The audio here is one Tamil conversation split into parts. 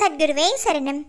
சத்குருவே சரணம்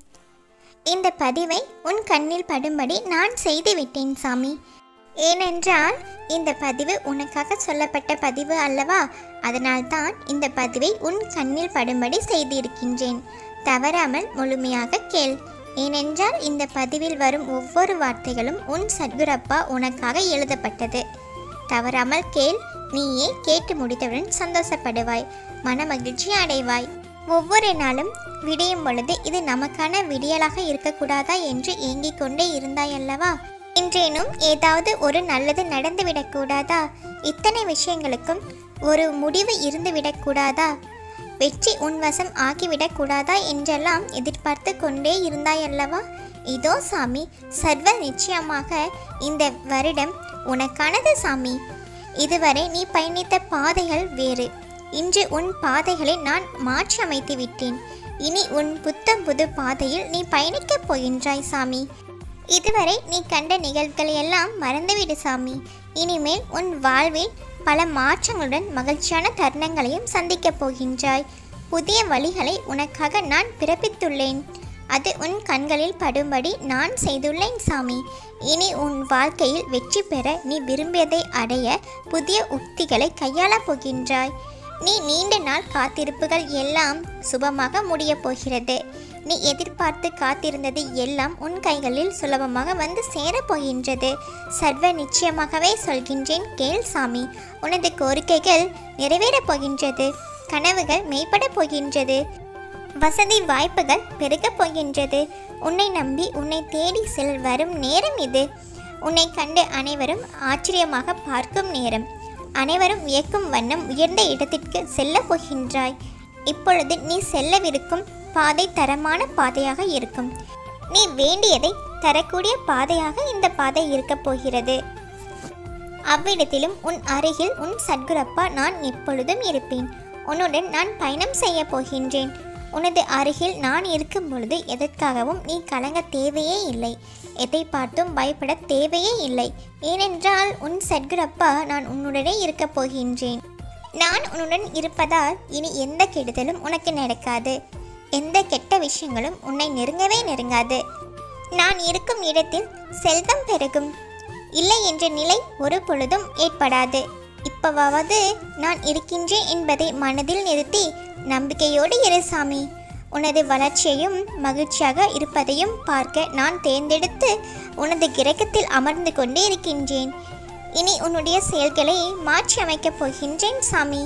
இந்த பதிவை உன் கண்ணில் படும்படி நான் செய்து விட்டேன் சாமி ஏனென்றால் இந்த பதிவு உனக்காக சொல்லப்பட்ட பதிவு அல்லவா அதனால்தான் இந்த பதிவை உன் கண்ணில் படும்படி செய்திருக்கின்றேன் தவறாமல் முழுமையாக கேள் ஏனென்றால் இந்த பதிவில் வரும் ஒவ்வொரு வார்த்தைகளும் உன் சத்குரப்பா உனக்காக எழுதப்பட்டது தவறாமல் கேள் நீயே கேட்டு முடித்தவுடன் சந்தோஷப்படுவாய் மனமகிழ்ச்சி அடைவாய் ஒவ்வொரு நாளும் விடியும் பொழுது இது நமக்கான விடியலாக இருக்கக்கூடாதா என்று ஏங்கிக் கொண்டே இருந்தாயல்லவா இன்றேனும் ஏதாவது ஒரு நல்லது நடந்துவிடக்கூடாதா இத்தனை விஷயங்களுக்கும் ஒரு முடிவு இருந்துவிடக்கூடாதா வெற்றி உன்வசம் ஆகிவிடக்கூடாதா என்றெல்லாம் எதிர்பார்த்து கொண்டே இருந்தாயல்லவா இதோ சாமி சர்வ நிச்சயமாக இந்த வருடம் உனக்கானது சாமி இதுவரை நீ பயணித்த பாதைகள் வேறு இன்று உன் பாதைகளை நான் மாற்றி அமைத்து விட்டேன் இனி உன் புத்தம் புது பாதையில் நீ பயணிக்கப் போகின்றாய் சாமி இதுவரை நீ கண்ட நிகழ்வுகளை எல்லாம் மறந்துவிடு சாமி இனிமேல் உன் வாழ்வில் பல மாற்றங்களுடன் மகிழ்ச்சியான தருணங்களையும் சந்திக்கப் போகின்றாய் புதிய வழிகளை உனக்காக நான் பிறப்பித்துள்ளேன் அது உன் கண்களில் படும்படி நான் செய்துள்ளேன் சாமி இனி உன் வாழ்க்கையில் வெற்றி பெற நீ விரும்பியதை அடைய புதிய உக்திகளை கையாளப் போகின்றாய் நீ நீண்ட நாள் காத்திருப்புகள் எல்லாம் சுபமாக முடியப் போகிறது நீ எதிர்பார்த்து காத்திருந்தது எல்லாம் உன் கைகளில் சுலபமாக வந்து சேரப் போகின்றது சர்வ நிச்சயமாகவே சொல்கின்றேன் கேள் சாமி உனது கோரிக்கைகள் நிறைவேறப் போகின்றது கனவுகள் மெய்ப்படப் போகின்றது வசதி வாய்ப்புகள் பெருகப் போகின்றது உன்னை நம்பி உன்னை தேடி செல் வரும் நேரம் இது உன்னை கண்டு அனைவரும் ஆச்சரியமாக பார்க்கும் நேரம் அனைவரும் வியக்கும் வண்ணம் உயர்ந்த இடத்திற்கு செல்லப் போகின்றாய் இப்பொழுது நீ செல்லவிருக்கும் பாதை தரமான பாதையாக இருக்கும் நீ வேண்டியதை தரக்கூடிய பாதையாக இந்த பாதை இருக்கப் போகிறது அவ்விடத்திலும் உன் அருகில் உன் சத்குரப்பா நான் எப்பொழுதும் இருப்பேன் உன்னுடன் நான் பயணம் செய்ய போகின்றேன் உனது அருகில் நான் இருக்கும் பொழுது எதற்காகவும் நீ கலங்க தேவையே இல்லை எதை பார்த்தும் பயப்பட தேவையே இல்லை ஏனென்றால் உன் சத்குரப்பா நான் உன்னுடனே இருக்கப் போகின்றேன் நான் உன்னுடன் இருப்பதால் இனி எந்த கெடுதலும் உனக்கு நடக்காது எந்த கெட்ட விஷயங்களும் உன்னை நெருங்கவே நெருங்காது நான் இருக்கும் இடத்தில் செல்வம் பெருகும் இல்லை என்ற நிலை ஒரு பொழுதும் ஏற்படாது இப்பவாவது நான் இருக்கின்றேன் என்பதை மனதில் நிறுத்தி நம்பிக்கையோடு இரு சாமி உனது வளர்ச்சியையும் மகிழ்ச்சியாக இருப்பதையும் பார்க்க நான் தேர்ந்தெடுத்து உனது கிரகத்தில் அமர்ந்து கொண்டே இருக்கின்றேன் இனி உன்னுடைய செயல்களை மாற்றி அமைக்கப் போகின்றேன் சாமி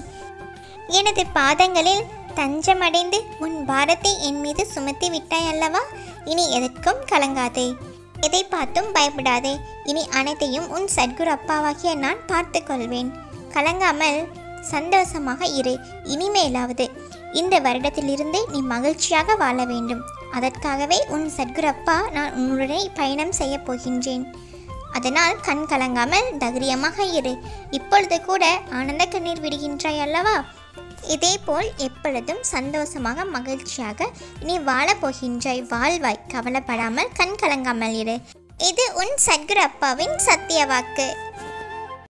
எனது பாதங்களில் தஞ்சமடைந்து உன் பாரத்தை என் மீது சுமத்தி விட்டாய் அல்லவா இனி எதற்கும் கலங்காதே எதை பார்த்தும் பயப்படாதே இனி அனைத்தையும் உன் சத்குரு அப்பாவாகிய நான் பார்த்து கொள்வேன் கலங்காமல் சந்தோஷமாக இரு இனிமேலாவது இந்த வருடத்திலிருந்து நீ மகிழ்ச்சியாக வாழ வேண்டும் அதற்காகவே உன் சத்குரு அப்பா நான் உன்னுடனே பயணம் செய்யப் போகின்றேன் அதனால் கண் கலங்காமல் தைரியமாக இரு இப்பொழுது கூட ஆனந்த கண்ணீர் விடுகின்றாய் அல்லவா இதேபோல் எப்பொழுதும் சந்தோஷமாக மகிழ்ச்சியாக நீ வாழப் போகின்றாய் வாழ்வாய் கவலைப்படாமல் கண் கலங்காமல் இரு இது உன் சத்குரு அப்பாவின் சத்திய வாக்கு